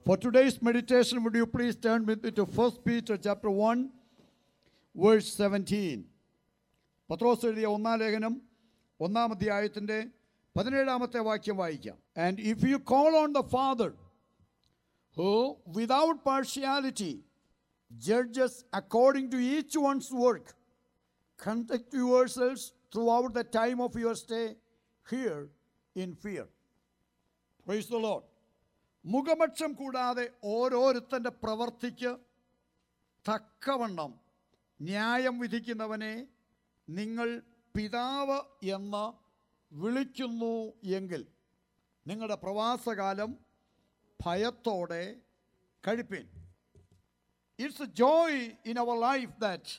For today's meditation, would you please turn with me to 1 Peter chapter 1, verse 17. പത്രോസ് എഴുതിയ ഒന്നാം ലേഖനം ഒന്നാം അധ്യായത്തിൻ്റെ പതിനേഴാമത്തെ വാക്യം വായിക്കാം and if you call on the father who without partiality judges according to each one's work conduct yourselves throughout the time of your stay here in fear. Praise the Lord. മുഖപക്ഷം കൂടാതെ ഓരോരുത്തൻ്റെ പ്രവർത്തിക്ക് തക്കവണ്ണം ന്യായം വിധിക്കുന്നവനെ നിങ്ങൾ പിതാവ് എന്ന് വിളിക്കുന്നു എങ്കിൽ നിങ്ങളുടെ പ്രവാസകാലം ഭയത്തോടെ കഴിപ്പീൻ it's a joy in our life that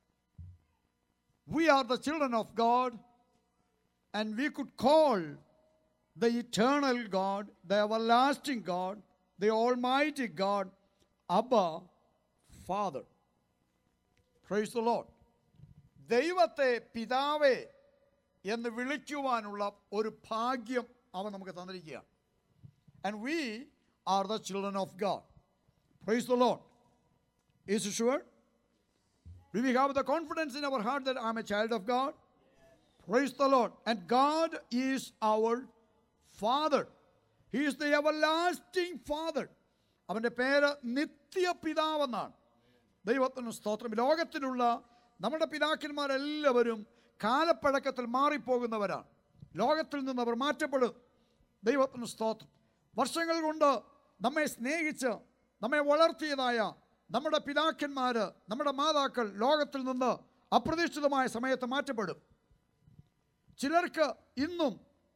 we are the children of God, and we could call the eternal God, the everlasting God, the Almighty God, Abba, Father. Praise the Lord. ദൈവത്തെ പിതാവേ എന്ന് വിളിക്കുവാനുള്ള ഒരു ഭാഗ്യം അവൻ നമുക്ക് തന്നിരിക്കുകയാണ് and we are the children of God praise the Lord is sure Do we have the confidence in our heart that I'm a child of God? Praise the Lord. And God is our Father. He is the everlasting Father. അവൻ്റെ പേര് നിത്യപിതാവെന്നാണ് ദൈവത്തിന് സ്തോത്രം ലോകത്തിലുള്ള നമ്മുടെ പിതാക്കന്മാരെല്ലാവരും കാലപ്പഴക്കത്തിൽ മാറിപ്പോകുന്നവരാണ് ലോകത്തിൽ നിന്ന് അവർ മാറ്റപ്പെടും ദൈവത്തിന് സ്തോത്രം വർഷങ്ങൾ കൊണ്ട് നമ്മെ സ്നേഹിച്ച് നമ്മെ വളർത്തിയതായ നമ്മുടെ പിതാക്കന്മാർ നമ്മുടെ മാതാക്കൾ ലോകത്തിൽ നിന്ന് അപ്രതീക്ഷിതമായ സമയത്ത് മാറ്റപ്പെടും ചിലർക്ക് ഇന്നും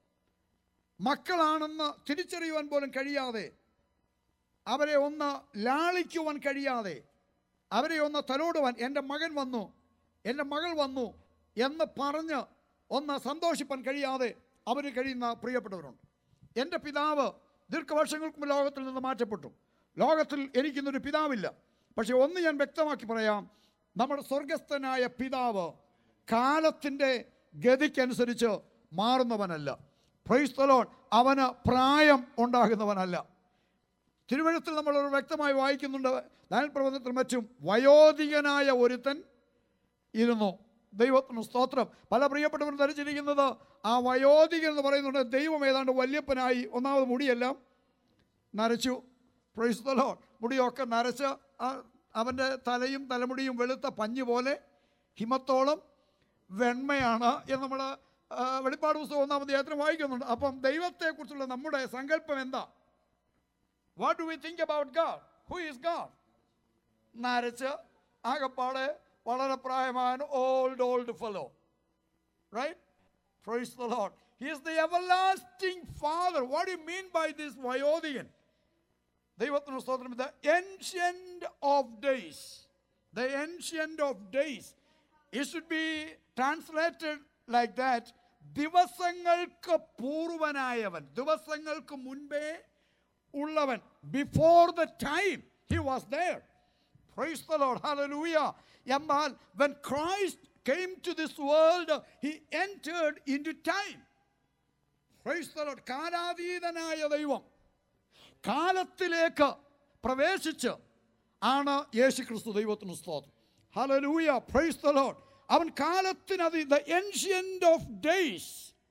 മക്കളാണെന്ന് തിരിച്ചറിയുവാൻ പോലും കഴിയാതെ അവരെ ഒന്ന് ലാളിക്കുവാൻ കഴിയാതെ അവരെ ഒന്ന് തലോടുവാൻ എൻ്റെ മകൻ വന്നു എൻ്റെ മകൾ വന്നു എന്ന് പറഞ്ഞ് ഒന്ന് സന്തോഷിപ്പാൻ കഴിയാതെ അവർ കഴിയുന്ന പ്രിയപ്പെട്ടവരുണ്ട് എൻ്റെ പിതാവ് ദീർഘവർഷങ്ങൾക്ക് മുമ്പ് ലോകത്തിൽ നിന്ന് മാറ്റപ്പെട്ടു ലോകത്തിൽ എനിക്കിന്നൊരു പിതാവില്ല പക്ഷെ ഒന്ന് ഞാൻ വ്യക്തമാക്കി പറയാം നമ്മുടെ സ്വർഗസ്ഥനായ പിതാവ് കാലത്തിൻ്റെ ഗതിക്കനുസരിച്ച് മാറുന്നവനല്ല പ്രൈസ്തലോൺ അവന് പ്രായം ഉണ്ടാകുന്നവനല്ല തിരുവഴുത്തിൽ നമ്മൾ ഒരു വ്യക്തമായി വായിക്കുന്നുണ്ട് ലാൽ പ്രബന്ധത്തിൽ മറ്റും വയോധികനായ ഒരുത്തൻ ഇരുന്നു ദൈവത്തിന് സ്തോത്രം പല പ്രിയപ്പെട്ടവരും ധരിച്ചിരിക്കുന്നത് ആ വയോധികൻ എന്ന് പറയുന്നുണ്ട് ദൈവം ഏതാണ്ട് വല്യപ്പനായി ഒന്നാമത് മുടിയെല്ലാം നരച്ചു പ്രൈസ്തലോ മുടിയൊക്കെ നരച്ച് ആ- അവൻ്റെ തലയും തലമുടിയും വെളുത്ത പഞ്ഞ് പോലെ ഹിമത്തോളം വെണ്മയാണ് എന്ന് നമ്മൾ വെളിപ്പാട് പുസ്തകം ഒന്നാം അധ്യായത്തിന് വായിക്കുന്നുണ്ട് അപ്പം ദൈവത്തെക്കുറിച്ചുള്ള നമ്മുടെ സങ്കല്പം എന്താ what do we think about God who is God നരച്ച് ആകപ്പാടെ വളരെ പ്രായമായ old old fellow right praise the Lord he is the everlasting father what you mean by this വയോധികൻ ദൈവത്തിന് സ്തോത്രം the ancient of days the ancient of days it should be translated like that ദിവസങ്ങൾക്ക് പൂർവനായവൻ ദിവസങ്ങൾക്ക് മുൻപേ ഉള്ളവൻ before the time he was there praise the Lord hallelujah എന്നാൽ when Christ came to this world he entered in to time praise the Lord കാലാതീതനായ ദൈവം കാലത്തിലേക്ക് പ്രവേശിച്ച് ആണ് യേശു ക്രിസ്തു ദൈവത്തിന് സ്തോത്രം ഹലലൂയ പ്രൈസ് ദ ലോർഡ് അവൻ കാലത്തിനതി the ancient of days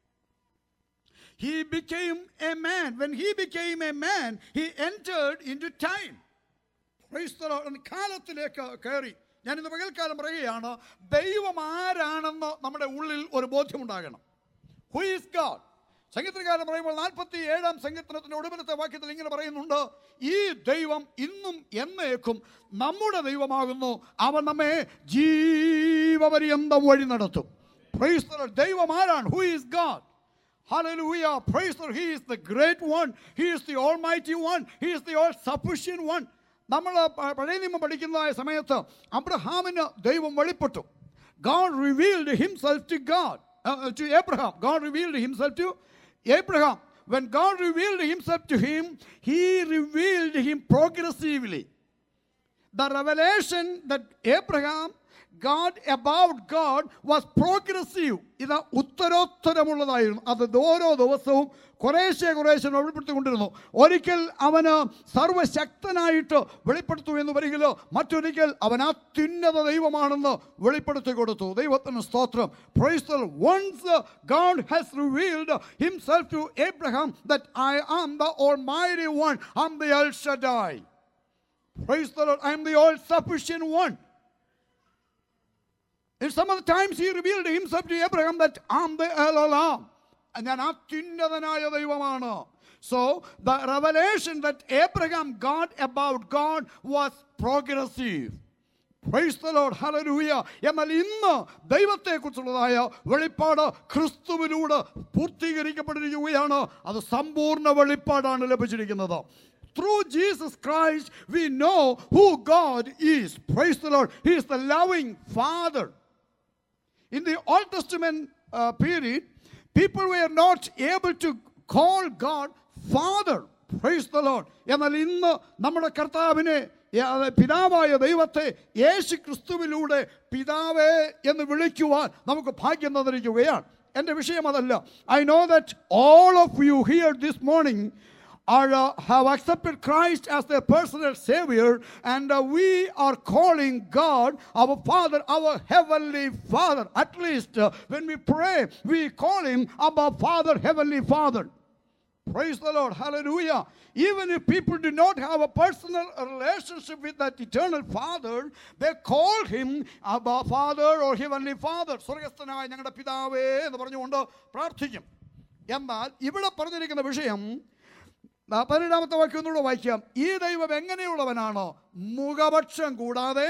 he became a man when he became a man he entered into time Praise the Lord. അവൻ കാലത്തിലേക്ക് കയറി ഞാൻ ഇന്ന് പകൽക്കാലം പറയുകയാണ് ദൈവം ആരാണെന്ന് നമ്മുടെ ഉള്ളിൽ ഒരു ബോധ്യമുണ്ടാകണം ഹു ഈസ് ഗാഡ് സംഗീതകാരൻ പറയുമ്പോൾ നാൽപ്പത്തി ഏഴാം സംഗീതത്തിന്റെ ഒടുവിലത്തെ വാക്യത്തിൽ ഇങ്ങനെ പറയുന്നുണ്ട് ഈ ദൈവം ഇന്നും എന്നേക്കും നമ്മുടെ ദൈവമാകുന്നു അവൻ നമ്മെ ജീവപര്യന്തം വഴി നടത്തും Praise the Lord. ദൈവം ആരാണ് who is God Hallelujah. Praise the Lord. He is the great one. He is the almighty one. He is the all sufficient one. നമ്മൾ പ- പഴയ നിയമം പഠിക്കുന്നതായ സമയത്ത് അബ്രഹാമിന് ദൈവം വെളിപ്പെട്ടു God revealed himself to God, uh, to Abraham. God revealed himself to Abraham. When God revealed himself to him, he revealed him progressively. The revelation that Abraham God about God was progressive. ഇത് ഉത്തരോത്തരമുള്ളതായിരുന്നു അത് ഓരോ ദിവസവും കുറേശ്ശെ കുറേശ്ശെ വെളിപ്പെടുത്തിക്കൊണ്ടിരുന്നു ഒരിക്കൽ അവന് സർവശക്തനായിട്ട് വെളിപ്പെടുത്തു എന്ന് വരികിലോ മറ്റൊരിക്കൽ അവൻ അത്യുന്നത ദൈവമാണെന്ന് വെളിപ്പെടുത്തി കൊടുത്തു ദൈവത്തിന് സ്തോത്രം praise once God has revealed himself to Abraham that I am the almighty one I am the El Shaddai Praise the Lord. I am the all sufficient one. In some of the times he revealed himself to Abraham that I'm the El Olam. ഞാൻ അത്യുന്നതനായ ദൈവമാണ് so the revelation that Abraham got about God was progressive praise the Lord hallelujah എന്നാൽ ഇന്ന് ദൈവത്തെക്കുറിച്ചുള്ളതായ വെളിപ്പാട് ക്രിസ്തുവിലൂടെ പൂർത്തീകരിക്കപ്പെട്ടിരിക്കുകയാണ് അത് സമ്പൂർണ്ണ വെളിപ്പാടാണ് ലഭിച്ചിരിക്കുന്നത് Through Jesus Christ, we know who God is. Praise the Lord. He is the loving Father. In the Old Testament uh, period, people were not able to call God Father. Praise the Lord. എന്നാൽ ഇന്ന് നമ്മുടെ കർത്താവിനെ യ- അത് പിതാവായ ദൈവത്തെ യേശു ക്രിസ്തുവിലൂടെ പിതാവേ എന്ന് വിളിക്കുവാൻ നമുക്ക് ഭാഗ്യം തന്നിരിക്കുകയാണ് എൻ്റെ വിഷയം അതല്ല I know that all of you here this morning are uh, have accepted Christ as their personal Savior, and uh, we are calling God our Father, our Heavenly Father. At least uh, when we pray, we call Him our Father, Heavenly Father. Praise the Lord. Hallelujah. Even if people do not have a personal relationship with that eternal Father, they call him Abba Father or Heavenly Father. സ്വർഗസ്ഥനായ ഞങ്ങളുടെ പിതാവേ എന്ന് പറഞ്ഞുകൊണ്ട് പ്രാർത്ഥിക്കും എന്നാൽ ഇവിടെ പറഞ്ഞിരിക്കുന്ന വിഷയം ആ പതിനേഴാമത്തെ വാക്യം ഒന്നുകൂടെ വായിക്കാം ഈ ദൈവം എങ്ങനെയുള്ളവനാണ് മുഖപക്ഷം കൂടാതെ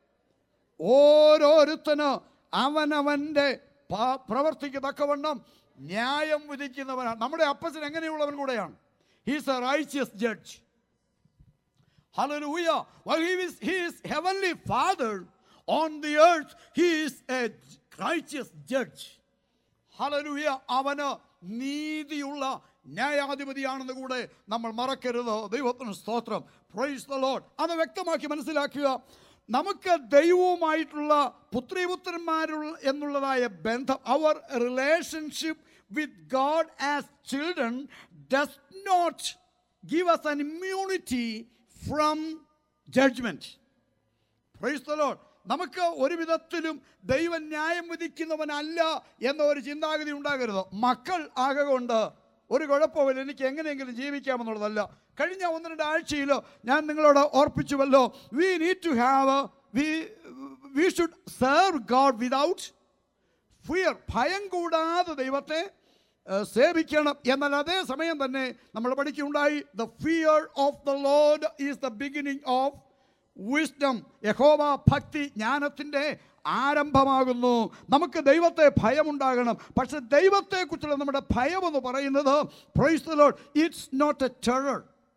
ഓരോരുത്തന് അവനവൻ്റെ പ- പ്രവർത്തിക്ക് തക്കവണ്ണം ന്യായം വിധിക്കുന്നവനാണ് നമ്മുടെ അപ്പച്ചൻ എങ്ങനെയുള്ളവൻ കൂടെയാണ് he's a righteous judge Hallelujah. While he is, he is heavenly father on the earth, he is a righteous judge. Hallelujah അവന് നീതിയുള്ള ന്യായാധിപതിയാണെന്ന് കൂടെ നമ്മൾ മറക്കരുത് ദൈവത്തിന് സ്തോത്രം പ്രൈസ് ദ ലോഡ് അത് വ്യക്തമാക്കി മനസ്സിലാക്കുക നമുക്ക് ദൈവവുമായിട്ടുള്ള പുത്രിപുത്രന്മാരുള്ള എന്നുള്ളതായ ബന്ധം our relationship with God as children does not give us an immunity from judgment. Praise the Lord. നമുക്ക് ഒരു വിധത്തിലും ദൈവം ന്യായം വിധിക്കുന്നവനല്ല എന്ന ഒരു ചിന്താഗതി ഉണ്ടാകരുത് മക്കൾ ആകെ കൊണ്ട് ഒരു കുഴപ്പമില്ല എനിക്ക് എങ്ങനെയെങ്കിലും ജീവിക്കാമെന്നുള്ളതല്ല കഴിഞ്ഞ ഒന്ന് രണ്ട് ആഴ്ചയിൽ ഞാൻ നിങ്ങളോട് ഓർപ്പിച്ചുവല്ലോ we need to have we we should serve God without fear ഭയം കൂടാതെ ദൈവത്തെ ഏഹ്, സേവിക്കണം എന്നാൽ അതേ സമയം തന്നെ നമ്മൾ പഠിക്കുകയുണ്ടായി the fear of the Lord is the beginning of wisdom യഹോവ ഭക്തി ജ്ഞാനത്തിൻ്റെ ആരംഭമാകുന്നു നമുക്ക് ദൈവത്തെ ഭയമുണ്ടാകണം പക്ഷെ ദൈവത്തെക്കുറിച്ചുള്ള നമ്മുടെ ഭയം എന്ന് പറയുന്നത് praise the Lord it's not a terror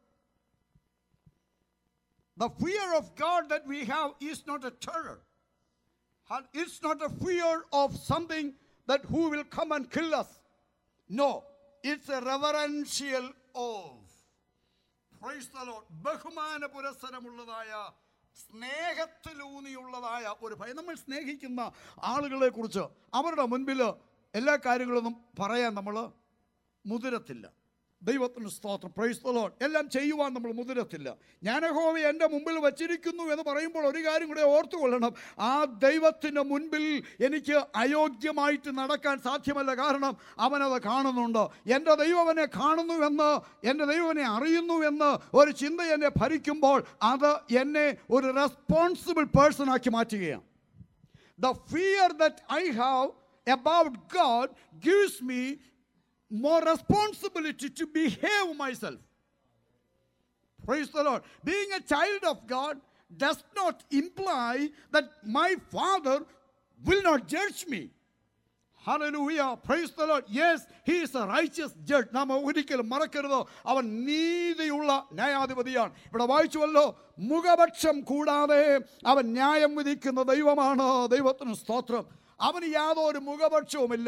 The fear of God that we have is not a terror. And It's not a fear of something that who will come and kill us. No, it's a reverential awe. Praise the Lord. ബഹുമാന പുരസ്സരമുള്ളതായ സ്നേഹത്തിലൂന്നിയുള്ളതായ ഒരു ഭയം നമ്മൾ സ്നേഹിക്കുന്ന ആളുകളെ കുറിച്ച് അവരുടെ മുൻപിൽ എല്ലാ കാര്യങ്ങളൊന്നും പറയാൻ നമ്മൾ മുതിരത്തില്ല ദൈവത്തിന് സ്തോത്രം പ്രൈസ് ദ ലോർഡ് എല്ലാം ചെയ്യുവാൻ നമ്മൾ മുതിരത്തില്ല ഞാൻ യഹോവ എൻ്റെ മുമ്പിൽ വച്ചിരിക്കുന്നു എന്ന് പറയുമ്പോൾ ഒരു കാര്യം കൂടെ ഓർത്തുകൊള്ളണം ആ ദൈവത്തിൻ്റെ മുൻപിൽ എനിക്ക് അയോഗ്യമായിട്ട് നടക്കാൻ സാധ്യമല്ല കാരണം അവനത് കാണുന്നുണ്ട് എൻ്റെ ദൈവം എന്നെ കാണുന്നുവെന്ന് എൻ്റെ ദൈവം എന്നെ അറിയുന്നുവെന്ന് ഒരു ചിന്ത എന്നെ ഭരിക്കുമ്പോൾ അത് എന്നെ ഒരു റെസ്പോൺസിബിൾ പേഴ്സൺ ആക്കി മാറ്റുകയാണ് the fear that I have about God gives me more responsibility to behave myself. Praise the Lord. Being a child of God does not imply that my father will not judge me. Hallelujah. Praise the Lord. Yes, he is a righteous judge. നാം ഒരിക്കലും മറക്കരുത് അവൻ നീതിയുള്ള ന്യായാധിപതിയാണ് ഇവിടെ വായിച്ചുവല്ലോ മുഖപക്ഷം കൂടാതെ അവൻ ന്യായം വിധിക്കുന്ന ദൈവമാണ് ദൈവത്തിന് സ്തോത്രം അവന് യാതൊരു മുഖപക്ഷവുമില്ല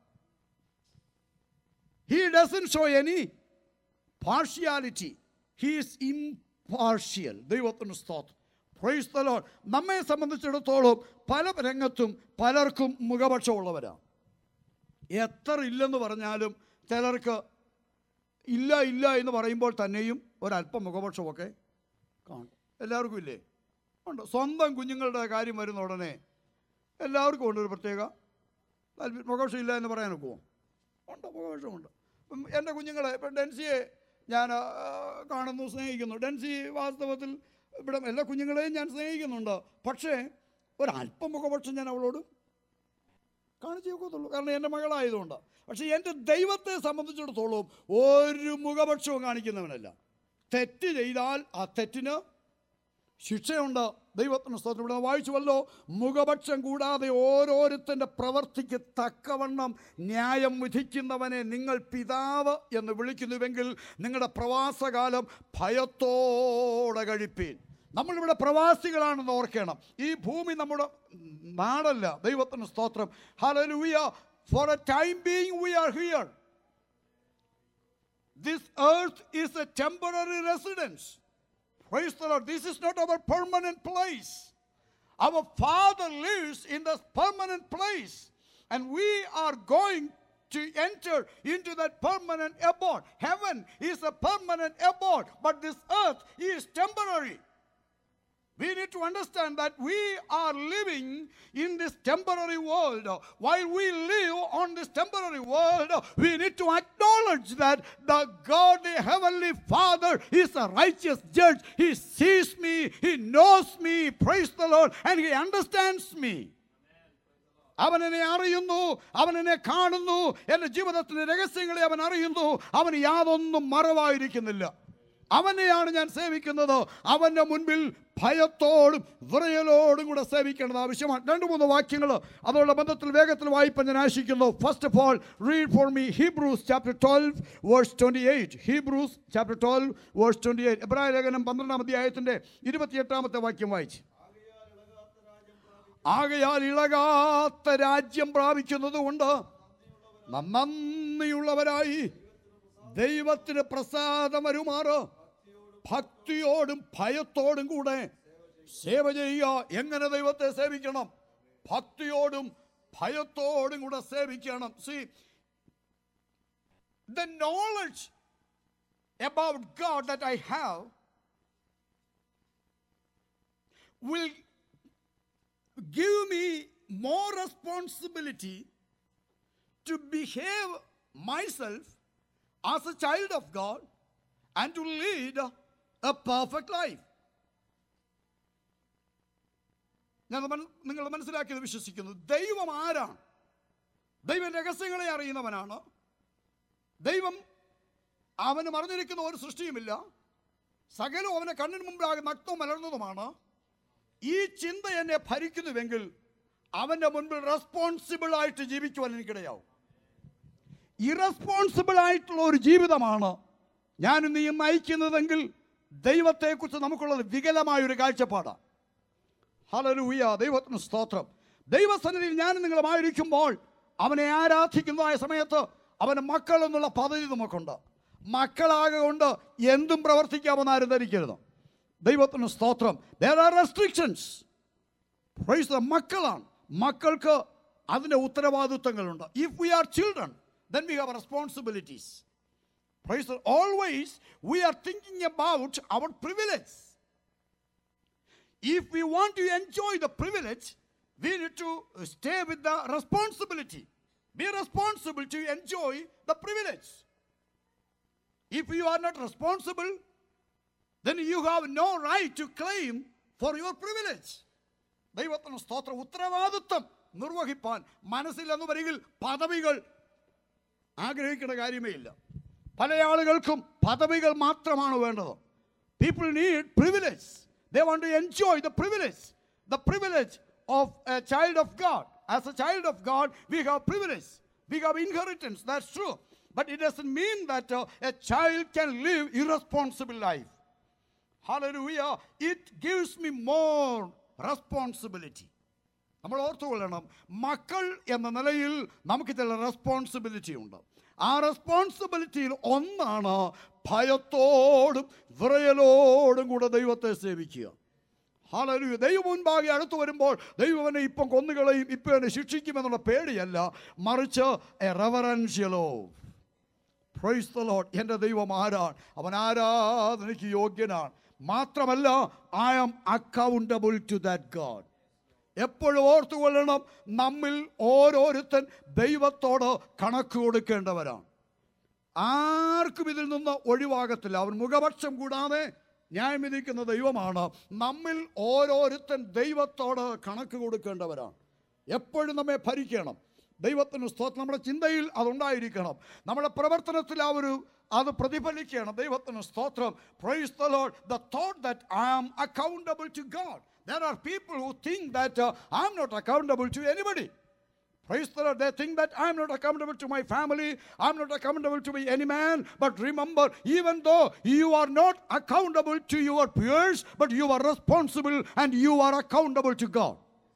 He doesn't show any partiality. He is impartial. ദൈവത്തിന് സ്തോത്രം പ്രൈസ് the Lord. നമ്മെ സംബന്ധിച്ചിടത്തോളം പല രംഗത്തും പലർക്കും മുഖപക്ഷമുള്ളവരാണ് എത്ര ഇല്ലെന്ന് പറഞ്ഞാലും ചിലർക്ക് ഇല്ല ഇല്ല എന്ന് പറയുമ്പോൾ തന്നെയും ഒരല്പം മുഖപക്ഷമൊക്കെ കാണും എല്ലാവർക്കും ഇല്ലേ ഉണ്ട് സ്വന്തം കുഞ്ഞുങ്ങളുടെ കാര്യം വരുന്ന ഉടനെ എല്ലാവർക്കും ഉണ്ട് ഒരു പ്രത്യേക താല്പര്യം മുഖപക്ഷം ഇല്ല എന്ന് പറയാൻ ഒക്കുമോ ഉണ്ട് മുഖപക്ഷമുണ്ട് ഇപ്പം എൻ്റെ കുഞ്ഞുങ്ങളെ ഇപ്പം ഡെൻസിയെ ഞാൻ ആ, കാണുന്നു സ്നേഹിക്കുന്നു ഡെൻസി വാസ്തവത്തിൽ ഇവിടെ എല്ലാ കുഞ്ഞുങ്ങളെയും ഞാൻ സ്നേഹിക്കുന്നുണ്ട് പക്ഷേ ഒരല്പം മുഖപക്ഷം ഞാൻ അവളോട് കാണിച്ചു നോക്കത്തുള്ളൂ കാരണം എൻ്റെ മകളായതുകൊണ്ട് പക്ഷേ എൻ്റെ ദൈവത്തെ സംബന്ധിച്ചിടത്തോളം ഒരു മുഖപക്ഷവും കാണിക്കുന്നവനല്ല തെറ്റ് ചെയ്താൽ ആ തെറ്റിന് ശിക്ഷയുണ്ട് ദൈവത്തിന് സ്തോത്രം ഇവിടെ വായിച്ചുവല്ലോ മുഖപക്ഷം കൂടാതെ ഓരോരുത്തൻ്റെ പ്രവർത്തിക്ക് തക്കവണ്ണം ന്യായം വിധിക്കുന്നവനെ നിങ്ങൾ പിതാവ് എന്ന് വിളിക്കുന്നുവെങ്കിൽ നിങ്ങളുടെ പ്രവാസകാലം ഭയത്തോടെ കഴിപ്പീൻ നമ്മളിവിടെ പ്രവാസികളാണെന്ന് ഓർക്കണം ഈ ഭൂമി നമ്മുടെ നാടല്ല ദൈവത്തിന് സ്തോത്രം hallelujah for a time being we are here this earth is a temporary residence Praise the Lord. This is not our permanent place. Our Father lives in this permanent place. And we are going to enter into that permanent abode. Heaven is a permanent abode, but this earth is temporary. We need to understand that we are living in this temporary world. While we live on this temporary world, we need to acknowledge that the God, the Heavenly Father, is a righteous judge. He sees me, He knows me, praise the Lord, and He understands me. അവൻ എന്നെ അറിയുന്നു അവൻ എന്നെ കാണുന്നു എൻ്റെ ജീവിതത്തിലെ രഹസ്യങ്ങളെ അവൻ അറിയുന്നു അവന് യാതൊന്നും മറവായിരിക്കുന്നില്ല അവനെയാണ് ഞാൻ സേവിക്കുന്നത് അവൻ്റെ മുൻപിൽ ഭയത്തോടും വിറയലോടും കൂടെ സേവിക്കേണ്ടത് ആവശ്യമാണ് രണ്ട് മൂന്ന് വാക്യങ്ങൾ അതോടെ ബന്ധത്തിൽ വേഗത്തിൽ വായിപ്പാൻ ഞാൻ ആശിക്കുന്നു first of all read for me Hebrews chapter twelve verse twenty eight Hebrews chapter twelve verse twenty eight എബ്രായ ലേഖനം പന്ത്രണ്ടാം അധ്യായത്തിൻ്റെ ഇരുപത്തിയെട്ടാമത്തെ വാക്യം വായിച്ച് ആകയാൽ ഇളകാത്ത രാജ്യം പ്രാപിക്കുന്നത് കൊണ്ട് നന്ദിയുള്ളവരായി ദൈവത്തിന് പ്രസാദം വരുമാറ് ഭക്തിയോടും ഭയത്തോടും കൂടെ സേവ ചെയ്യുക എങ്ങനെ ദൈവത്തെ സേവിക്കണം ഭക്തിയോടും ഭയത്തോടും കൂടെ സേവിക്കണം see the knowledge about God that I have will give me more responsibility to behave myself as a child of God and to lead a perfect life. ഞാൻ നിങ്ങൾ മനസ്സിലാക്കിയത് വിശ്വസിക്കുന്നു ദൈവം ആരാണ് ദൈവം രഹസ്യങ്ങളെ അറിയുന്നവനാണ് ദൈവം അവന് മറിഞ്ഞിരിക്കുന്ന ഒരു സൃഷ്ടിയുമില്ല സകലവും അവനെ കണ്ണിന് മുമ്പാകെ നഗ്നവും മലർന്നതുമാണ് ഈ ചിന്ത എന്നെ ഭരിക്കുന്നുവെങ്കിൽ അവൻ്റെ മുൻപിൽ റെസ്പോൺസിബിൾ ആയിട്ട് ജീവിക്കുവാൻ എനിക്കിടയാവും ഇറസ്പോൺസിബിൾ ആയിട്ടുള്ള ഒരു ജീവിതമാണ് ഞാനും നീയും നയിക്കുന്നതെങ്കിൽ ദൈവത്തെക്കുറിച്ച് നമുക്കുള്ളത് വികലമായ ഒരു കാഴ്ചപ്പാടാണ് ഹലലൂയ ദൈവത്തിന് സ്തോത്രം ദൈവസന്നിധിയിൽ ഞാനും നിങ്ങളുമായിരിക്കുമ്പോൾ അവനെ ആരാധിക്കുന്നതായ സമയത്ത് അവന് മക്കൾ എന്നുള്ള പദ്ധതി നമുക്കുണ്ട് മക്കളാകെ കൊണ്ട് എന്തും പ്രവർത്തിക്കാമെന്ന് ആരും ധരിക്കരുത് ദൈവത്തിന് സ്തോത്രം there are restrictions praise the മക്കളാണ് മക്കൾക്ക് അതിൻ്റെ ഉത്തരവാദിത്വങ്ങളുണ്ട് if we are children then we have responsibilities praise always we are thinking about our privilege if we want to enjoy the privilege, we need to stay with the responsibility. Be responsible to enjoy the privilege. If you are not responsible, then you have no right to claim for your privilege. ദൈവത്തിന് സ്തോത്ര ഉത്തരവാദിത്വം നിർവഹിപ്പാൻ മനസ്സിലെന്ന് വരികിൽ പദവികൾ ആഗ്രഹിക്കേണ്ട കാര്യമേ ഇല്ല പല ആളുകൾക്കും പദവികൾ മാത്രമാണ് വേണ്ടത് people need privilege they want to enjoy the privilege the privilege of a child of God as a child of God we have privilege we have inheritance that's true but it doesn't mean that a child can live irresponsible life Hallelujah. It gives me more responsibility. നമ്മൾ ഓർത്തുകൊള്ളണം മക്കൾ എന്ന നിലയിൽ നമുക്ക് ചില responsibility ഉണ്ട് ആ റെസ്പോൺസിബിലിറ്റിയിൽ ഒന്നാണ് ഭയത്തോടും വിറയലോടും കൂടെ ദൈവത്തെ സേവിക്കുക ഹാലലൂയ ദൈവം മുൻപാകെ അടുത്തു വരുമ്പോൾ ദൈവം എന്നെ ഇപ്പം കൊന്നുകളയും ഇപ്പം എന്നെ ശിക്ഷിക്കുമെന്നുള്ള പേടിയല്ല മറിച്ച് a reverential awe praise the Lord എൻ്റെ ദൈവം ആരാണ് അവൻ ആരാധനയ്ക്ക് യോഗ്യനാണ് മാത്രമല്ല I am accountable to that God എപ്പോഴും ഓർത്തുകൊള്ളണം നമ്മിൽ ഓരോരുത്തൻ ദൈവത്തോട് കണക്ക് കൊടുക്കേണ്ടവരാണ് ആർക്കും ഇതിൽ നിന്ന് ഒഴിവാകത്തില്ല അവൻ മുഖപക്ഷം കൂടാതെ ന്യായം വിധിക്കുന്ന ദൈവമാണ് നമ്മിൽ ഓരോരുത്തൻ ദൈവത്തോട് കണക്ക് കൊടുക്കേണ്ടവരാണ് എപ്പോഴും നമ്മെ ഭരിക്കണം ദൈവത്തിന് സ്തോത്രം നമ്മുടെ ചിന്തയിൽ അതുണ്ടായിരിക്കണം നമ്മുടെ പ്രവർത്തനത്തിൽ ആ ഒരു അത് പ്രതിഫലിക്കണം ദൈവത്തിന് സ്തോത്രം praise the Lord the thought that I am accountable to God there are people who think that I am not accountable to anybody Praise the Lord. They think that I'm not accountable to my family, I'm not accountable to any man. But remember, even though you are not accountable to your peers, but you are responsible and you are accountable to God.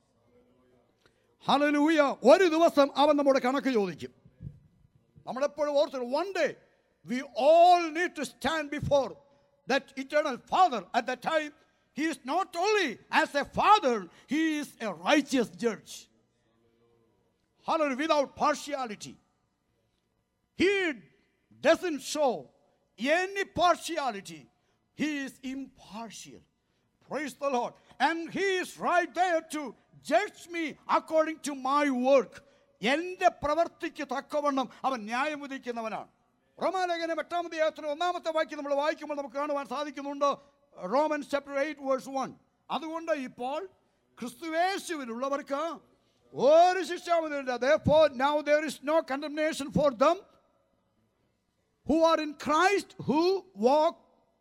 Hallelujah ഒരു ദിവസം അവൻ നമ്മുടെ കണക്ക് ചോദിക്കും നമ്മളെപ്പോഴും ഓർത്തു one day we all need to stand before that eternal father at the time he is not only as a father he is a righteous judge Hallelujah, without partiality. He doesn't show any partiality. He is impartial. Praise the Lord. And He is right there to judge me according to my work. എൻ്റെ പ്രവർത്തിക്ക് തക്കവണ്ണം അവൻ ന്യായം വിധിക്കുന്നവനാണ് റോമാലേഖനം എട്ടാമത്തെ യാത്ര ഒന്നാമത്തെ വാക്യം നമ്മൾ വായിക്കുമ്പോൾ നമുക്ക് കാണുവാൻ സാധിക്കുന്നുണ്ട് Romans chapter eight verse one അതുകൊണ്ട് ഇപ്പോൾ ക്രിസ്തുവേശുവിനുള്ളവർക്ക് ഒരു ശിക്ഷാവിധിയില്ല therefore now there is no condemnation for them who are in Christ who walk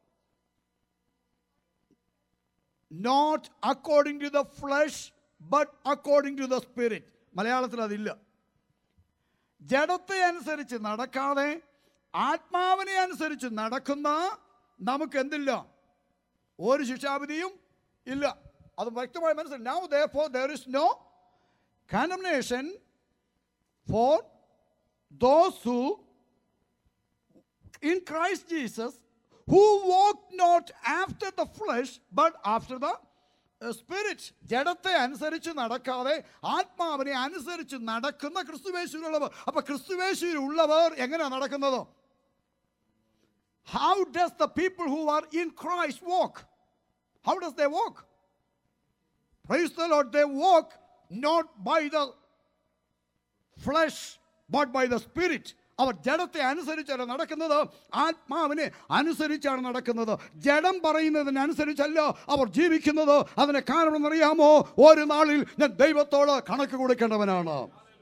not according to the flesh but according to the spirit മലയാളത്തിൽ അതില്ല ജഡത്തെ അനുസരിച്ച് നടക്കാതെ ആത്മാവിനെ അനുസരിച്ച് നടക്കുന്ന നമുക്ക് എന്തില്ല ഒരു ശിക്ഷാവിധിയും ഇല്ല അത് വ്യക്തമായി മനസ്സിലായി now therefore there is no condemnation for those who in Christ Jesus who walk not after the flesh but after the uh, spirit ജഡത്തെ അനുസരിച്ച് നടക്കാതെ ആത്മാവിനെ അനുസരിച്ച് നടക്കുന്ന ക്രിസ്തുവേശുവിലുള്ളവർ അപ്പൊ ക്രിസ്തുവേശുവിലുള്ളവർ എങ്ങനെയാണ് നടക്കുന്നത് how does the people who are in Christ walk how does they walk Praise the Lord. They walk not by the flesh, but by the spirit. അവർ ജഡത്തെ അനുസരിച്ചല്ല നടക്കുന്നത് ആത്മാവിനെ അനുസരിച്ചാണ് നടക്കുന്നത് ജഡം പറയുന്നതിനനുസരിച്ചല്ല അവർ ജീവിക്കുന്നത് അതിന് കാരണം എന്നറിയാമോ ഒരു നാളിൽ ഞാൻ ദൈവത്തോട് കണക്ക് കൊടുക്കേണ്ടവനാണ്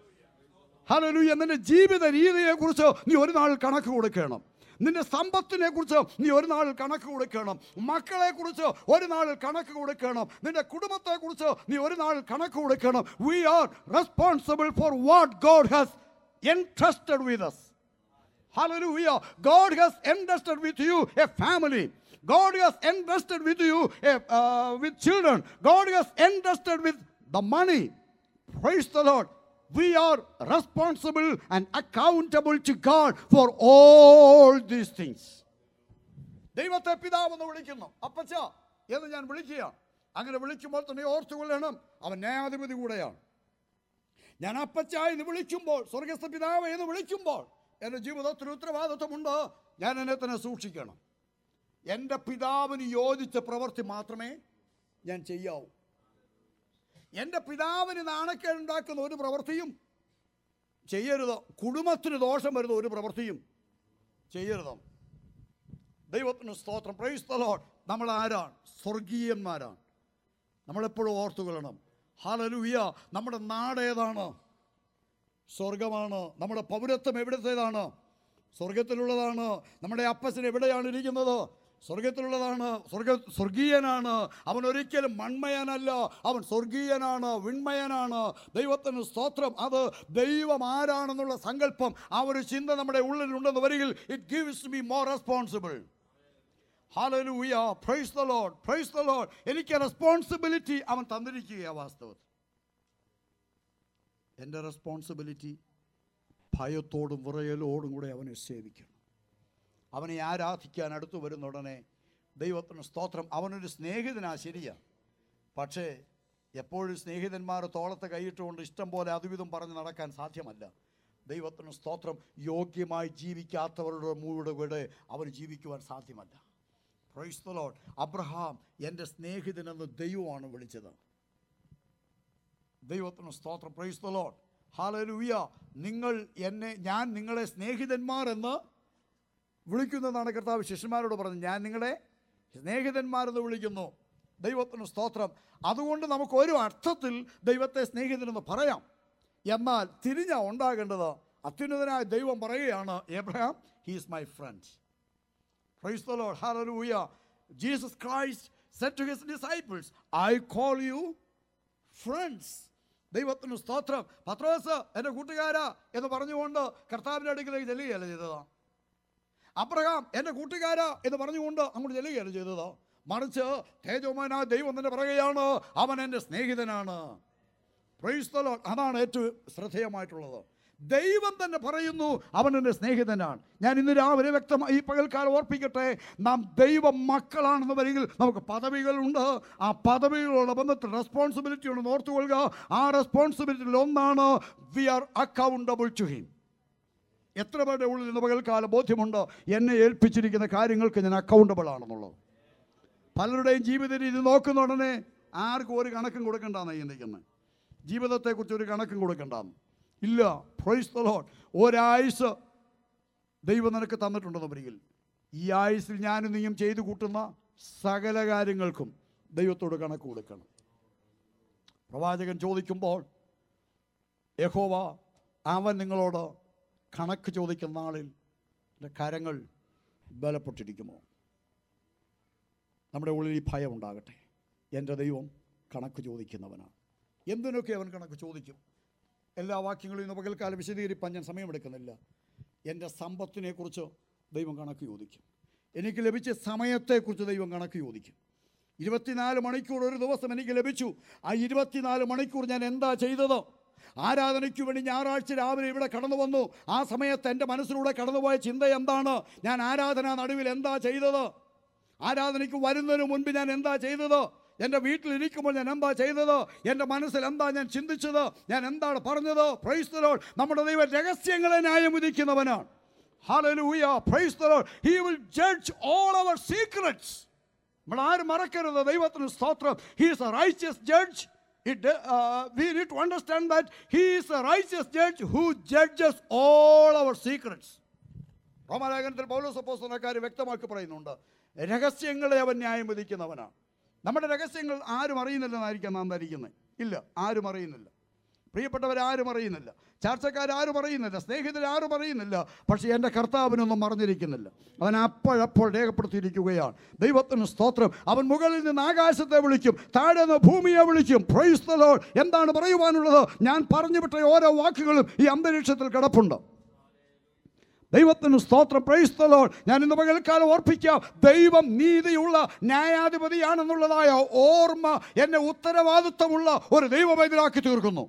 ഹലലൂയ നിന്റെ ജീവിത രീതിയെ കുറിച്ച് നീ ഒരു നാൾ കണക്ക് കൊടുക്കണം നിന്റെ സമ്പത്തിനെ കുറിച്ച് നീ ഒരു നാളിൽ കണക്ക് കൊടുക്കണം മക്കളെ കുറിച്ച് ഒരു നാളിൽ കണക്ക് കൊടുക്കണം നിന്റെ കുടുംബത്തെ കുറിച്ച് നീ ഒരു നാളിൽ കണക്ക് കൊടുക്കണം we are responsible for what God has entrusted with us hallelujah god has entrusted with you a family god has entrusted with you a, uh, with children god has entrusted with the money praise the lord we are responsible and accountable to God for all these things. ദൈവത്തെ പിതാവെന്ന് വിളിക്കുന്നു അപ്പച്ച എന്ന് ഞാൻ വിളിക്കുകയാണ് അങ്ങനെ വിളിക്കുമ്പോൾ തന്നെ ഓർത്തുകൊള്ളണം അവൻ ന്യായാധിപതി കൂടെയാണ് ഞാൻ അപ്പച്ച എന്ന് വിളിക്കുമ്പോൾ സ്വർഗസ്ഥ പിതാവ് എന്ന് വിളിക്കുമ്പോൾ എൻ്റെ ജീവിതത്തിൽ ഉത്തരവാദിത്വമുണ്ട് ഞാൻ എന്നെ തന്നെ സൂക്ഷിക്കണം എൻ്റെ പിതാവിന് യോജിച്ച പ്രവൃത്തി മാത്രമേ ഞാൻ ചെയ്യാവൂ എൻ്റെ പിതാവിന് നാണക്കേടുണ്ടാക്കുന്ന ഒരു പ്രവൃത്തിയും ചെയ്യരുത് കുടുംബത്തിന് ദോഷം വരുന്ന ഒരു പ്രവൃത്തിയും ചെയ്യരുത് ദൈവത്തിന് സ്തോത്രം പ്രൈസ് the Lord. നമ്മൾ ആരാണ് സ്വർഗീയന്മാരാണ് നമ്മളെപ്പോഴും ഓർത്തുകൊള്ളണം ഹാലലുഹിയ നമ്മുടെ നാട് ഏതാണ് സ്വർഗമാണ് നമ്മുടെ പൗരത്വം എവിടത്തേതാണ് സ്വർഗത്തിലുള്ളതാണ് നമ്മുടെ അപ്പച്ചൻ എവിടെയാണ് ഇരിക്കുന്നത് സ്വർഗത്തിലുള്ളതാണ് സ്വർഗ സ്വർഗീയനാണ് അവൻ ഒരിക്കലും മൺമയനല്ല അവൻ സ്വർഗീയനാണ് വിൺമയനാണ് ദൈവത്തിന് സ്തോത്രം അത് ദൈവം ആരാണെന്നുള്ള സങ്കല്പം ആ ഒരു ചിന്ത നമ്മുടെ ഉള്ളിലുണ്ടെന്ന് വരികിൽ it gives me more responsible hallelujah praise the Lord praise the Lord എനിക്ക് റെസ്പോൺസിബിലിറ്റി അവൻ തന്നിരിക്കുകയാണ് വാസ്തവത്തിൽ എൻ്റെ റെസ്പോൺസിബിലിറ്റി ഭയത്തോടും വിറയലോടും കൂടെ അവനെ സേവിക്കണം അവനെ ആരാധിക്കാൻ അടുത്തു വരുന്ന ഉടനെ ദൈവത്തിന് സ്തോത്രം അവനൊരു സ്നേഹിതനാ ശരിയാ പക്ഷേ എപ്പോഴും സ്നേഹിതന്മാർ തോളത്ത് കൈയിട്ടുകൊണ്ട് ഇഷ്ടം പോലെ അതുവിധം പറഞ്ഞ് നടക്കാൻ സാധ്യമല്ല ദൈവത്തിന് സ്തോത്രം യോഗ്യമായി ജീവിക്കാത്തവരുടെ മൂടെ കൂടെ അവന് ജീവിക്കുവാൻ സാധ്യമല്ല പ്രൈസ് ദ ലോർഡ് അബ്രഹാം എൻ്റെ സ്നേഹിതനെന്ന് ദൈവമാണ് വിളിച്ചത് ദൈവത്തിന് സ്തോത്രം പ്രൈസ് ദ ലോർഡ് ഹാലലൂയ നിങ്ങൾ എന്നെ ഞാൻ നിങ്ങളെ സ്നേഹിതന്മാർ എന്ന് വിളിക്കുന്നതാണ് കർത്താവ് ശിഷ്യന്മാരോട് പറഞ്ഞത് ഞാൻ നിങ്ങളെ സ്നേഹിതന്മാരെന്ന് വിളിക്കുന്നു ദൈവത്തിന് സ്തോത്രം അതുകൊണ്ട് നമുക്ക് ഒരു അർത്ഥത്തിൽ ദൈവത്തെ സ്നേഹിതനെന്ന് പറയാം എന്നാൽ തിരിഞ്ഞ ഉണ്ടാകേണ്ടത് അത്യുന്നതനായ ദൈവം പറയുകയാണ് Abraham he's my friend Praise the Lord. Hallelujah. Jesus Christ said to his disciples, I call you friends. ദൈവത്തിന് സ്തോത്രം പത്രോസ് എൻ്റെ കൂട്ടുകാരാ എന്ന് പറഞ്ഞുകൊണ്ട് കർത്താവിൻ്റെ അടുക്കിലേക്ക് ചെല്ലുകയല്ല ചെയ്തത് അബ്രഹാം എൻ്റെ കൂട്ടുകാരാ എന്ന് പറഞ്ഞുകൊണ്ട് അങ്ങോട്ട് ചെല്ലുകയല്ല ചെയ്തത് മറിച്ച് തേജോമാനായ ദൈവം തന്നെ പറയുകയാണ് അവൻ എൻ്റെ സ്നേഹിതനാണ് പ്രൈസ് the Lord. അതാണ് ഏറ്റവും ശ്രദ്ധേയമായിട്ടുള്ളത് ദൈവം തന്നെ പറയുന്നു അവൻ എൻ്റെ സ്നേഹിതനാണ് ഞാൻ ഇന്ന് രാവിലെ വ്യക്തമായി ഈ പകൽക്കാലം ഓർപ്പിക്കട്ടെ നാം ദൈവ മക്കളാണെന്ന് വരികിൽ നമുക്ക് പദവികളുണ്ട് ആ പദവികളുടെ ബന്ധത്തിൽ റെസ്പോൺസിബിലിറ്റി ഉണ്ടെന്ന് ഓർത്തുകൊള്ളുക ആ റെസ്പോൺസിബിലിറ്റിയിൽ ഒന്നാണ് we are accountable to him എത്ര പേരുടെ ഉള്ളിൽ ഇന്ന് പകൽക്കാലം ബോധ്യമുണ്ട് എന്നെ ഏൽപ്പിച്ചിരിക്കുന്ന കാര്യങ്ങൾക്ക് ഞാൻ അക്കൗണ്ടബിൾ ആണെന്നുള്ളത് പലരുടെയും ജീവിത രീതി നോക്കുന്ന ഉടനെ ആർക്കും ഒരു കണക്കും കൊടുക്കണ്ടെന്ന് ചിന്തിക്കുന്നത് ജീവിതത്തെക്കുറിച്ച് ഒരു കണക്കും കൊടുക്കണ്ടെന്ന് ഇല്ല പ്രൈസ് ദ ലോർഡ് ഒരായുസ് ദൈവം നിനക്ക് തന്നിട്ടുണ്ടെന്ന് വരികിൽ ഈ ആയുസിൽ ഞാനും നീയും ചെയ്തു കൂട്ടുന്ന സകല കാര്യങ്ങൾക്കും ദൈവത്തോട് കണക്ക് കൊടുക്കണം പ്രവാചകൻ ചോദിക്കുമ്പോൾ യഹോവ അവൻ നിങ്ങളോട് കണക്ക് ചോദിക്കുന്ന നാളിൽ എൻ്റെ കരങ്ങൾ ബലപ്പെട്ടിരിക്കുമോ നമ്മുടെ ഉള്ളിൽ ഈ ഭയം ഉണ്ടാകട്ടെ എൻ്റെ ദൈവം കണക്ക് ചോദിക്കുന്നവനാണ് എന്തിനൊക്കെ അവൻ കണക്ക് ചോദിക്കും എല്ലാ വാക്യങ്ങളും ഇന്ന് പകൽക്കാലം വിശദീകരിപ്പാൻ ഞാൻ സമയമെടുക്കുന്നില്ല എൻ്റെ സമ്പത്തിനെക്കുറിച്ച് ദൈവം കണക്ക് ചോദിക്കും എനിക്ക് ലഭിച്ച സമയത്തെക്കുറിച്ച് ദൈവം കണക്ക് ചോദിക്കും ഇരുപത്തിനാല് മണിക്കൂർ ഒരു ദിവസം എനിക്ക് ലഭിച്ചു ആ ഇരുപത്തിനാല് മണിക്കൂർ ഞാൻ എന്താ ചെയ്തത് ആരാധനയ്ക്ക് വേണ്ടി ഞായറാഴ്ച രാവിലെ ഇവിടെ കടന്നു വന്നു ആ സമയത്ത് എൻ്റെ മനസ്സിലൂടെ കടന്നുപോയ ചിന്ത എന്താണ് ഞാൻ ആരാധന നടുവിൽ എന്താ ചെയ്തത് ആരാധനയ്ക്ക് വരുന്നതിന് മുൻപ് ഞാൻ എന്താ ചെയ്തത് എൻ്റെ വീട്ടിലിരിക്കുമ്പോൾ ഞാൻ എന്താ ചെയ്തത് എൻ്റെ മനസ്സിൽ എന്താ ഞാൻ ചിന്തിച്ചത് ഞാൻ എന്താണ് പറഞ്ഞത് പ്രൈസ് the Lord. നമ്മുടെ ദൈവം രഹസ്യങ്ങളെ ന്യായം വിധിക്കുന്നവനാണ് Hallelujah. Praise the Lord. He will judge all our secrets. നമ്മൾ ആരും മറക്കരുത് ദൈവത്തിന് സ്തോത്രം he is a righteous judge it we need to understand that he is a righteous judge who judges all our secrets റോമാലേഖനത്തിൽ പൗലോസ് അപ്പോസ്തലക്കാർ വ്യക്തമാക്കി പറയുന്നുണ്ട് രഹസ്യങ്ങളെ അവൻ ന്യായം വിധിക്കുന്നവനാണ് നമ്മുടെ രഹസ്യങ്ങൾ ആരും അറിയുന്നില്ലെന്നായിരിക്കാം നാം ധരിക്കുന്നത് ഇല്ല ആരും അറിയുന്നില്ല പ്രിയപ്പെട്ടവരാരും അറിയുന്നില്ല ചാർച്ചക്കാരും അറിയുന്നില്ല സ്നേഹിതരാരും അറിയുന്നില്ല പക്ഷേ എൻ്റെ കർത്താവിനൊന്നും മറിഞ്ഞിരിക്കുന്നില്ല അവൻ അപ്പോഴപ്പോൾ രേഖപ്പെടുത്തിയിരിക്കുകയാണ് ദൈവത്തിന് സ്തോത്രം അവൻ മുകളിൽ നിന്ന് ആകാശത്തെ വിളിക്കും താഴെ നിന്ന് ഭൂമിയെ വിളിക്കും പ്രൈസ് the Lord. എന്താണ് പറയുവാനുള്ളത് ഞാൻ പറഞ്ഞു വിട്ട ഓരോ വാക്കുകളും ഈ അന്തരീക്ഷത്തിൽ കിടപ്പുണ്ട് ദൈവത്തിന് സ്തോത്രം പ്രൈസ് the Lord. ഞാൻ ഇന്ന് പകൽക്കാലം ഓർപ്പിക്കാം ദൈവം നീതിയുള്ള ന്യായാധിപതിയാണെന്നുള്ളതായ ഓർമ്മ എന്നെ ഉത്തരവാദിത്വമുള്ള ഒരു ദൈവവൈദ്യരാക്കി തീർക്കുന്നു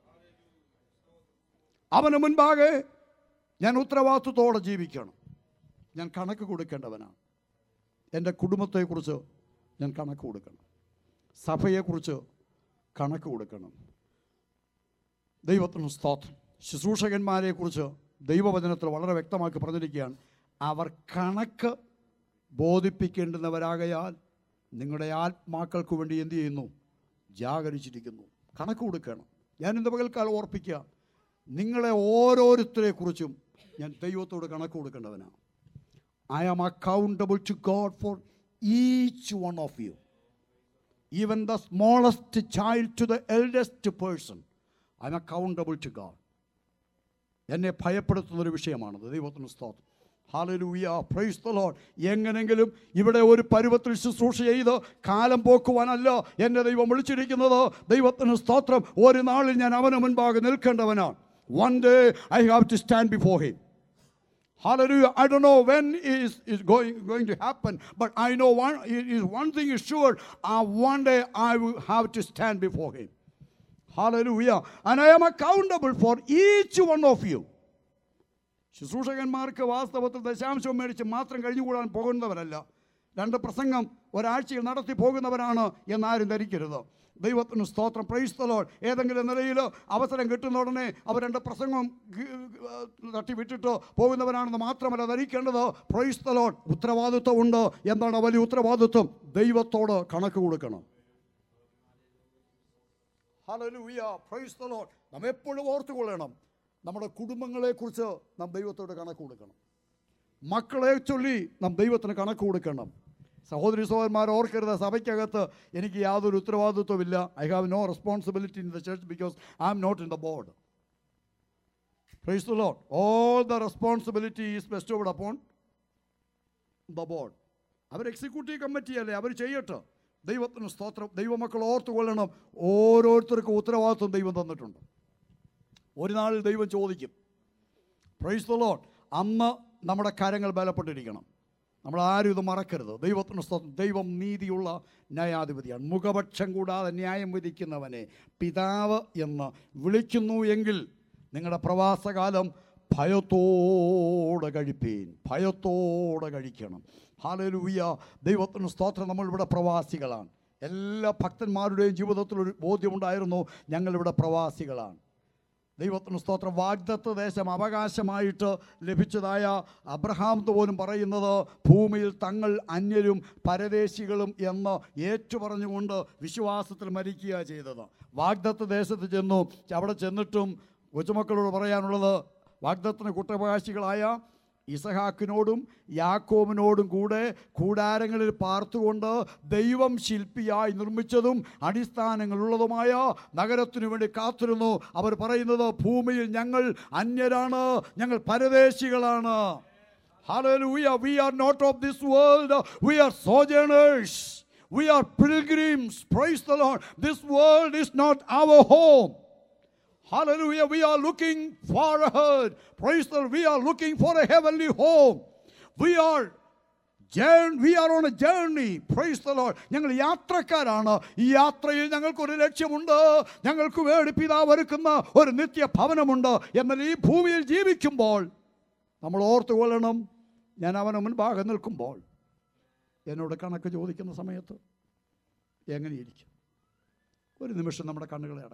അവന് മുൻപാകെ ഞാൻ ഉത്തരവാദിത്വത്തോടെ ജീവിക്കണം ഞാൻ കണക്ക് കൊടുക്കേണ്ടവനാണ് എൻ്റെ കുടുംബത്തെക്കുറിച്ച് ഞാൻ കണക്ക് കൊടുക്കണം സഭയെക്കുറിച്ച് കണക്ക് കൊടുക്കണം ദൈവത്തിന് സ്തോത്രം ശുശ്രൂഷകന്മാരെക്കുറിച്ച് ദൈവവചനത്തിൽ വളരെ വ്യക്തമാക്കി പറഞ്ഞിരിക്കുകയാണ് അവർ കണക്ക് ബോധിപ്പിക്കേണ്ടുന്നവരാകയാൽ നിങ്ങളുടെ ആത്മാക്കൾക്ക് വേണ്ടി എന്ത് ചെയ്യുന്നു ജാഗരിച്ചിരിക്കുന്നു കണക്ക് കൊടുക്കണം ഞാൻ ഇന്ന് പകൽക്കാലം ഓർപ്പിക്കുക നിങ്ങളെ ഓരോരുത്തരെക്കുറിച്ചും ഞാൻ ദൈവത്തോട് കണക്ക് കൊടുക്കേണ്ടവനാണ് I am accountable to God for each one of you even the smallest child to the eldest person I am accountable to God എന്നെ ഭയപ്പെടുത്തുന്നൊരു വിഷയമാണത് ദൈവത്തിന് സ്തോത്രം ഹാലലൂയ പ്രൈസ് ദ ലോർഡ് എങ്ങനെങ്കിലും ഇവിടെ ഒരു പരുവത്തിൽ ശുശ്രൂഷ ചെയ്ത് കാലം പോക്കുവാനല്ല എന്നെ ദൈവം വിളിച്ചിരിക്കുന്നത് ദൈവത്തിന് സ്തോത്രം ഒരു നാളിൽ ഞാൻ അവന് മുൻപാകെ നിൽക്കേണ്ടവനാണ് one day I have to stand before him Hallelujah. I don't know when is is going going to happen, but I know one is one thing is sure. Uh, one day I will have to stand before Him. Hallelujah. And I am accountable for each one of you. ശുശ്രൂഷകന്മാർക്ക് വാസ്തവത്തിൽ ദശാംശം മേടിച്ച് മാത്രം കഴിഞ്ഞുകൂടാൻ പോകുന്നവരല്ല രണ്ട് പ്രസംഗം ഒരാഴ്ചയിൽ നടത്തി പോകുന്നവരാണ് എന്നാരും ധരിക്കരുത് ദൈവത്തിന് സ്തോത്രം പ്രൈസ്തലോൾ ഏതെങ്കിലും നിലയിൽ അവസരം കിട്ടുന്ന ഉടനെ അവർ രണ്ട് പ്രസംഗം ഗ- ഗ- തട്ടി വിട്ടിട്ട് പോകുന്നവരാണെന്ന് മാത്രമല്ല ധരിക്കേണ്ടത് പ്രൈസ്തലോൾ ഉത്തരവാദിത്വമുണ്ട് എന്താണ് വലിയ ഉത്തരവാദിത്വം ദൈവത്തോട് കണക്ക് കൊടുക്കണം ഹല്ലേലൂയ പ്രൈസ് ദ ലോർഡ് നാം എപ്പോഴും ഓർത്തുകൊള്ളണം നമ്മുടെ കുടുംബങ്ങളെക്കുറിച്ച് നാം ദൈവത്തോട് കണക്ക് കൊടുക്കണം മക്കളെ ചൊല്ലി നാം ദൈവത്തിന് കണക്ക് കൊടുക്കണം സഹോദരി സഹോദരന്മാർ ഓർക്കരുത് സഭയ്ക്കകത്ത് എനിക്ക് യാതൊരു ഉത്തരവാദിത്വമില്ല I have no responsibility in the church because I am not in the board praise the Lord all the responsibility is bestowed upon the board അവർ എക്സിക്യൂട്ടീവ് കമ്മിറ്റി അല്ലേ അവർ ചെയ്യട്ടെ ദൈവത്തിന് സ്തോത്രം ദൈവമക്കൾ ഓർത്തുകൊള്ളണം ഓരോരുത്തർക്കും ഉത്തരവാദിത്വം ദൈവം തന്നിട്ടുണ്ട് ഒരു നാളിൽ ദൈവം ചോദിക്കും പ്രൈസ് ദ ലോഡ് അന്ന് നമ്മുടെ കരങ്ങൾ ബലപ്പെട്ടിരിക്കണം നമ്മൾ ആരും ഇത് മറക്കരുത് ദൈവത്തിന് സ്തോത്രം ദൈവം നീതിയുള്ള ന്യായാധിപതിയാണ് മുഖപക്ഷം കൂടാതെ ന്യായം വിധിക്കുന്നവനെ പിതാവ് എന്ന് വിളിക്കുന്നു എങ്കിൽ നിങ്ങളുടെ പ്രവാസകാലം ഭയത്തോടെ കഴിപ്പീൻ ഭയത്തോടെ കഴിക്കണം ഹാലലൂയ ദൈവത്തിന് സ്തോത്രം നമ്മളിവിടെ പ്രവാസികളാണ് എല്ലാ ഭക്തന്മാരുടെയും ജീവിതത്തിൽ ഒരു ബോധ്യമുണ്ടായിരുന്നു ഞങ്ങളിവിടെ പ്രവാസികളാണ് ദൈവത്തിന് സ്തോത്രം വാഗ്ദത്ത് ദേശം അവകാശമായിട്ട് ലഭിച്ചതായ അബ്രഹാം പോലും പറയുന്നത് ഭൂമിയിൽ തങ്ങൾ അന്യരും പരദേശികളും എന്ന് ഏറ്റുപറഞ്ഞുകൊണ്ട് വിശ്വാസത്തിൽ മരിക്കുക ചെയ്തത് വാഗ്ദത്ത് ദേശത്ത് ചെന്നു അവിടെ ചെന്നിട്ടും കൊച്ചുമക്കളോട് പറയാനുള്ളത് വാഗ്ദത്തിന് കുറ്റവകാശികളായ ഇസഹാക്കിനോടും യാക്കോബിനോടും കൂടെ കൂടാരങ്ങളിൽ പാർത്തുകൊണ്ട് ദൈവം ശില്പിയായി നിർമ്മിച്ചതും അടിസ്ഥാനങ്ങളുള്ളതുമായ നഗരത്തിനു വേണ്ടി കാത്തിരുന്നു അവർ പറയുന്നത് ഭൂമിയിൽ ഞങ്ങൾ അന്യരാണ് ഞങ്ങൾ പരദേശികളാണ് Hallelujah. We are not of this world. We are sojourners. We are pilgrims. Praise the Lord. This world is not our home. Hallelujah. We are looking far ahead. Praise the Lord. We are looking for a heavenly home. We are jour- we are on a journey. Praise the Lord. ഞങ്ങൾ യാത്രക്കാരാണ് ഈ യാത്രയിൽ ഞങ്ങൾക്കൊരു ലക്ഷ്യമുണ്ട് ഞങ്ങൾക്ക് വേണ്ടി പിതാവ് ഒരുക്കുന്ന ഒരു നിത്യ ഭവനമുണ്ട് എന്നാൽ ഈ ഭൂമിയിൽ ജീവിക്കുമ്പോൾ നമ്മൾ ഓർത്തുകൊള്ളണം ഞാൻ അവന് മുൻപാകെ നിൽക്കുമ്പോൾ എന്നോട് കണക്ക് ചോദിക്കുന്ന സമയത്ത് എങ്ങനെയിരിക്കും ഒരു നിമിഷം നമ്മുടെ കണ്ണുകളെ അടയ്ക്കാം